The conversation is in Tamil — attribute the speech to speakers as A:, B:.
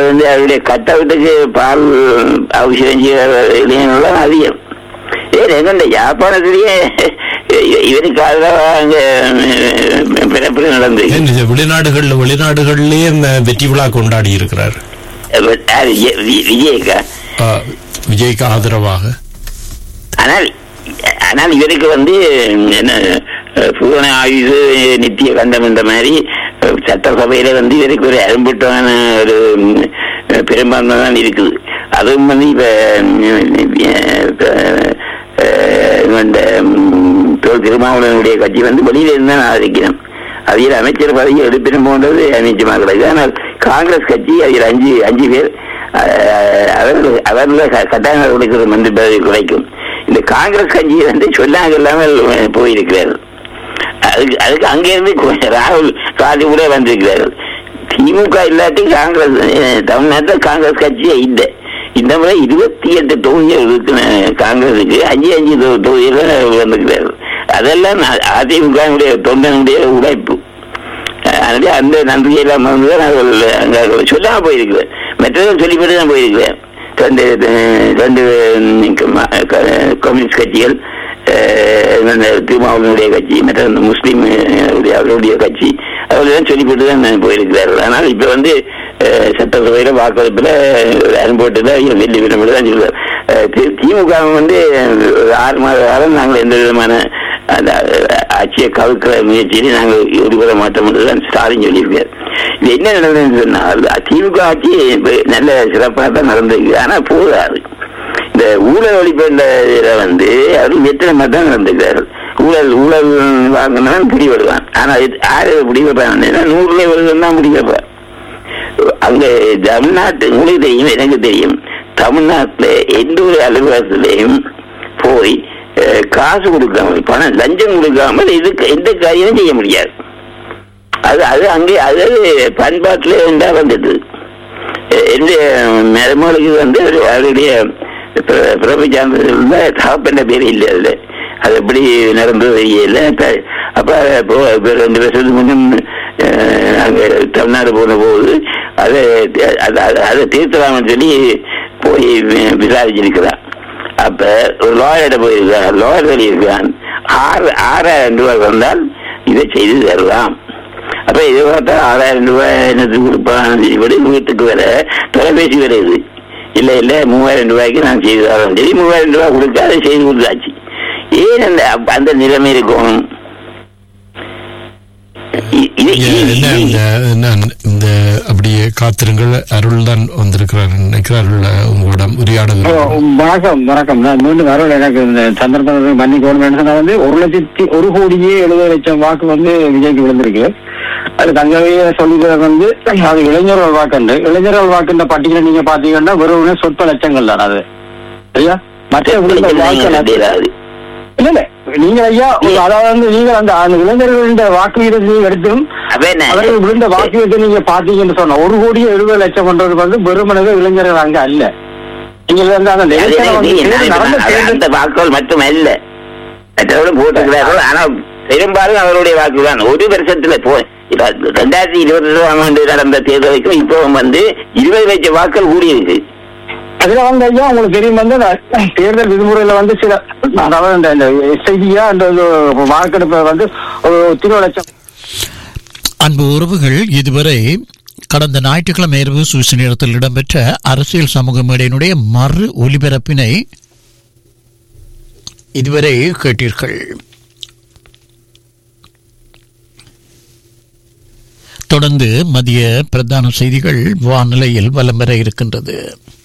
A: ரெண்டாவது வந்து அவருடைய கட்டவுட்டுக்கு பால் அவசியம் செய்யறதுல அதிகம் ஏன் எங்க யாழ்ப்பாணத்திலேயே இவருக்காக அங்க பிறப்பு நடந்து
B: ஏன் இது வெளிநாடுகள்ல வெளிநாடுகள்லயே இந்த வெற்றி விழா கொண்டாடி இருக்கிறார்
A: யாரு? விஜய்- வி- விஜய்க்கா
B: ஆ, விஜய்க்கு ஆதரவாக
A: ஆனால் ஆனால் இவருக்கு வந்து என்ன பூரண ஆயுது நித்திய கண்டம் என்ற மாதிரி சட்டசபையில வந்து இவருக்கு ஒரு அரும்புட்டான ஒரு ம், பெரும்பான்மை தான் இருக்குது அதுவும் வந்து இப்ப இப்ப, அஹ், இந்த ம், தொல் திருமாவளவனுடைய கட்சி வந்து வெளியில இருந்து தான் ஆதரிக்கணும் அதில் அமைச்சர் பதவி எடுப்பினும் போன்றது நிச்சயமாக கிடையாது ஆனால் காங்கிரஸ் கட்சி அதில் அஞ்சு அஞ்சு பேர் அஹ், அவர்கள் அவர்கள் க- கட்டாயம் கொடுக்கிற மந்திரி பதவி குறைக்கும் இந்த காங்கிரஸ் கட்சி வந்து சொல்லாங்க இல்லாமல் போயிருக்கிறார்கள் அதுக்கு அதுக்கு அங்கிருந்து கு- ராகுல் காந்தி கூட வந்திருக்கிறார்கள் திமுக இல்லாட்டி காங்கிரஸ் அஹ், தமிழ்நாட்டில் காங்கிரஸ் கட்சியே இல்லை இந்த முறை இருபத்தி எட்டு தொகுதிகள் இருக்கு அஹ், காங்கிரஸுக்கு அஞ்சு அஞ்சு தொ- தொகுதிகள் வந்திருக்கிறார்கள் அதெல்லாம் அதிமுக தொண்டனுடைய உழைப்பு அதனால அந்த நன்றியெல்லாம் வந்து தான் அவர்கள் அங்கே சொல்லாம போயிருக்கிறேன் மற்றவர்கள் சொல்லிவிட்டு தான் போயிருக்கிறேன் ரெண்டு அஹ், ரெண்டு ம், க- க- கம்யூனிஸ்ட் கட்சிகள் அஹ், இந்த திருமாவளவனுடைய கட்சி மற்ற இந்த முஸ்லீம் அஹ், உடைய- அவருடைய கட்சி அவர்களெல்லாம் சொல்லிவிட்டு தான் போயிருக்கிறார்கள் ஆனால் இப்போ வந்து அஹ், சட்டசபையில வாக்களிப்புல அனுபவத்தில் வெள்ளி விரும்புறது தான் சொல்லுவார் அஹ், தி- திமுக வந்து ஒரு ஆறு மாத காலம் நாங்கள் எந்த விதமான அந்த ஆட்சியை கவுக்கிற முயற்சியிலே நாங்கள் ஈடுபட மாட்டோம் என்றுதான் ஸ்டாலின் சொல்லியிருக்கார் இது என்ன நடந்ததுன்னு சொன்னால் திமுக ஆட்சி இப்ப நல்ல சிறப்பாக தான் நடந்திருக்கு ஆனா போதாது இந்த ஊழல் ஒழிப்புன்ற இதுல வந்து அவர் வெற்றிடமா தான் நடந்துக்கிறார்கள் ஊழல் ஊழல் வாங்கினவன் பிடிபடுவான் ஆனா இது யாரு பிடிபடுறான் நூறுல வருதுன்னு தான் பிடிபடுறான் அங்க தமிழ்நாட்டு உங்களுக்கு தெரியும் எனக்கு தெரியும் தமிழ்நாட்டுல எந்த ஒரு அலுவலகத்திலையும் போய் அஹ், காசு கொடுக்காமல் பணம் லஞ்சம் கொடுக்காமல் இதுக்கு எந்த காரியமும் செய்ய முடியாது அது அது அங்கே அது பண்பாட்டில் இருந்தா வந்தது அஹ், என்னுடைய மருமகளுக்கு வந்து ஒரு- அவருடைய பிற- பிறப்பு சான்றிதழ்ல தகப்பன்ற பேர் இல்லை அதுல அது எப்படி நடந்தது தெரியல த- அப்ப இப்போ இப்ப ரெண்டு வருஷத்துக்கு முன்னும் அஹ், அங்க தமிழ்நாடு போன போது அதை அதை அதை தீர்த்தலாம்னு சொல்லி போய் வி- விசாரிச்சிருக்கிறான் அப்ப ஒரு லாயர்கிட்ட போயிருக்கான் லாயர் சொல்லியிருக்கான் ஆறு ஆறாயிரம் ரூபாய் வந்தால் இதை செய்து தரலாம் அப்ப இதை பார்த்தா ஆறாயிரம் ரூபாய் என்னத்துக்கு கொடுப்பான் இப்படி வீட்டுக்கு வர தொலைபேசி வருது இல்ல இல்ல மூவாயிரம் ரூபாய்க்கு நான் செய்து தரோம் சரி மூவாயிரம் ரூபாய் கொடுக்க அதை செய்து கொடுத்தாச்சு ஏன் அந்த அப்ப அந்த நிலைமை இருக்கும் இ- இது-
B: ஏன்
A: இது-
B: என்ன இந்த என்ன இந்த அப்படியே காத்திருங்கள் அருள் தான் வந்திருக்கிறார் நினைக்கிறார்கள் உங்களிடம் உரையாடல்
C: வணக்கம் வணக்கம் நான் மீண்டும் வரல எனக்கு இந்த சந்தர்ப்பத்தை மன்னிக்கணும் சொன்னா வந்து ஒரு லட்சத்தி ஒரு கோடியே எழுபது லட்சம் வாக்கு வந்து விஜய்க்கு விழுந்திருக்கு அது தங்கவே சொல்லிக்கிறது வந்து அது இளைஞர்கள் வாக்குண்டு இளைஞர்கள் வாக்குன்ற பட்டியலை நீங்க பாத்தீங்கன்னா வெறும் சொற்ப லட்சங்கள் தான் அது சரியா மற்ற விழுந்த வாக்கு
A: தெரியாது
C: இல்ல இல்ல நீங்க ஐயா ஒரு- அதாவது வந்து நீங்க அந்த அந்த இளைஞர்களின் வாக்கு விகிதத்தை எடுத்தும்
A: அப்ப என்ன
C: அவர்கள் விழுந்த வாக்கு விகிதத்தை நீங்க பாத்தீங்கன்னு சொன்னா ஒரு கோடியே எழுபது லட்சம் பண்றது வந்து வெறுமனவே இளைஞர்கள் அங்க அல்ல நீங்க வந்து அந்த
A: அது
C: எலெக்ஷனை வந்து
A: எனக்கு
C: தேர்தல் நடந்த
A: அது
C: தேர்தல்
A: அந்த வாக்குகள் மட்டும் அல்ல மற்றவர்களும் போட்டுக்கிறார்கள் ஆனா பெரும்பாலும் அவருடைய வாக்கு தான் ஒரு வருஷத்துல போ இப்ப ரெண்டாயிரத்தி இருபத்தி ரெண்டாம் ஆண்டு நடந்த தேர்தலுக்கும் இப்போ வந்து இருபது லட்சம் வாக்குகள் கூடியிருக்கு
C: அதுல வந்து ஐயா உங்களுக்கு தெரியும் வந்து அந்த தேர்தல் விதிமுறையில வந்து சில அதாவது இந்த- இந்த எஸ்ஐடியா அந்த இது வாக்கெடுப்பை வந்து ஒரு திருவ லட்சம்
D: அன்பு உறவுகள் இதுவரை கடந்த ஞாயிற்றுக்கிழமை இரவு சுவிஸ் நேரத்தில் இடம்பெற்ற அரசியல் சமூக மேடையினுடைய மறு ஒலிபரப்பினை இதுவரை கேட்டீர்கள் தொடர்ந்து மதிய பிரதான செய்திகள் வானிலையில் வலம் வர இருக்கின்றது